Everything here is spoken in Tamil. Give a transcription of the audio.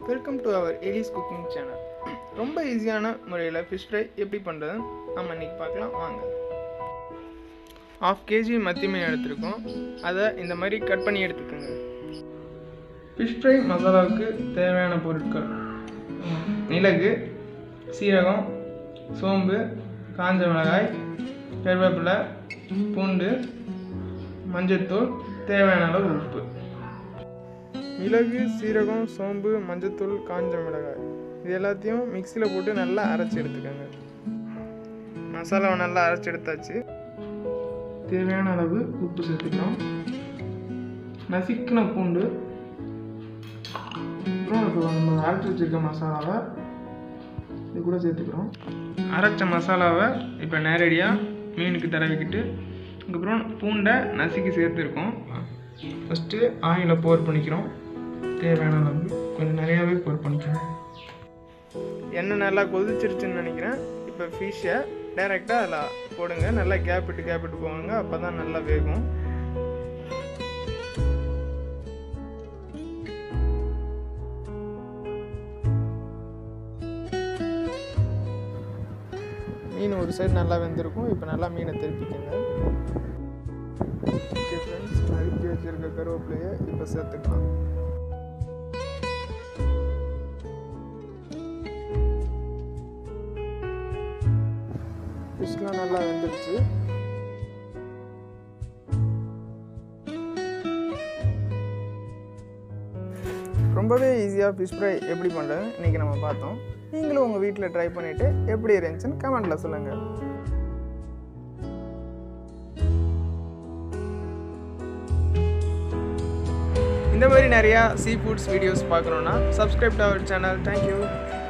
வெல்கம் டு அவர் எலிஸ் குக்கிங் சேனல் ரொம்ப ஈஸியான முறையில் ஃபிஷ் ஃப்ரை எப்படி பண்ணுறதுன்னு நம்ம இன்றைக்கி பார்க்கலாம் வாங்க ஆஃப் கேஜி மத்தி மீன் எடுத்திருக்கோம் அதை இந்த மாதிரி கட் பண்ணி எடுத்துக்கோங்க ஃபிஷ் ஃப்ரை மசாலாவுக்கு தேவையான பொருட்கள் மிளகு சீரகம் சோம்பு காஞ்ச மிளகாய் கருவேப்பிலை பூண்டு மஞ்சள்தூள் தேவையான அளவு உப்பு மிளகு சீரகம் சோம்பு மஞ்சத்தூள் காஞ்ச மிளகாய் இது எல்லாத்தையும் மிக்சியில் போட்டு நல்லா அரைச்சி எடுத்துக்கோங்க மசாலாவை நல்லா அரைச்சி எடுத்தாச்சு தேவையான அளவு உப்பு சேர்த்துக்கலாம் நசுக்கின பூண்டு அப்புறம் இப்போ நம்ம அரைச்சி வச்சிருக்க மசாலாவை இது கூட சேர்த்துக்கிறோம் அரைச்ச மசாலாவை இப்போ நேரடியாக மீனுக்கு தடவிக்கிட்டு அதுக்கப்புறம் பூண்டை நசுக்கி சேர்த்துருக்கோம் ஃபஸ்ட்டு ஆயிலை போர் பண்ணிக்கிறோம் தேவையான அளவு கொஞ்சம் நிறையாவே போர் பண்ணிக்கிறோம் எண்ணெய் நல்லா கொதிச்சிருச்சுன்னு நினைக்கிறேன் இப்போ ஃபிஷ்ஷை டைரெக்டாக அதில் போடுங்க நல்லா கேப் விட்டு கேப் விட்டு போவாங்க அப்போ தான் நல்லா வேகும் மீன் ஒரு சைடு நல்லா வெந்திருக்கும் இப்போ நல்லா மீனை திருப்பிக்கோங்க ஓகே ஃப்ரெண்ட்ஸ் நறுக்கி வச்சிருக்க கருவேப்பிலையை இப்போ சேர்த்துக்கலாம் ஃபிஷ்லாம் நல்லா வெந்துருச்சு ரொம்பவே ஈஸியாக ஃபிஷ் ஃப்ரை எப்படி பண்ணுறது இன்றைக்கி நம்ம பார்த்தோம் நீங்களும் உங்கள் வீட்டில் ட்ரை பண்ணிவிட்டு எப்படி இருந்துச்சுன்னு கமெண்ட்டில் சொல்லுங்கள் இந்த மாதிரி நிறையா சீ ஃபுட்ஸ் வீடியோஸ் பார்க்குறோன்னா subscribe to our channel thank you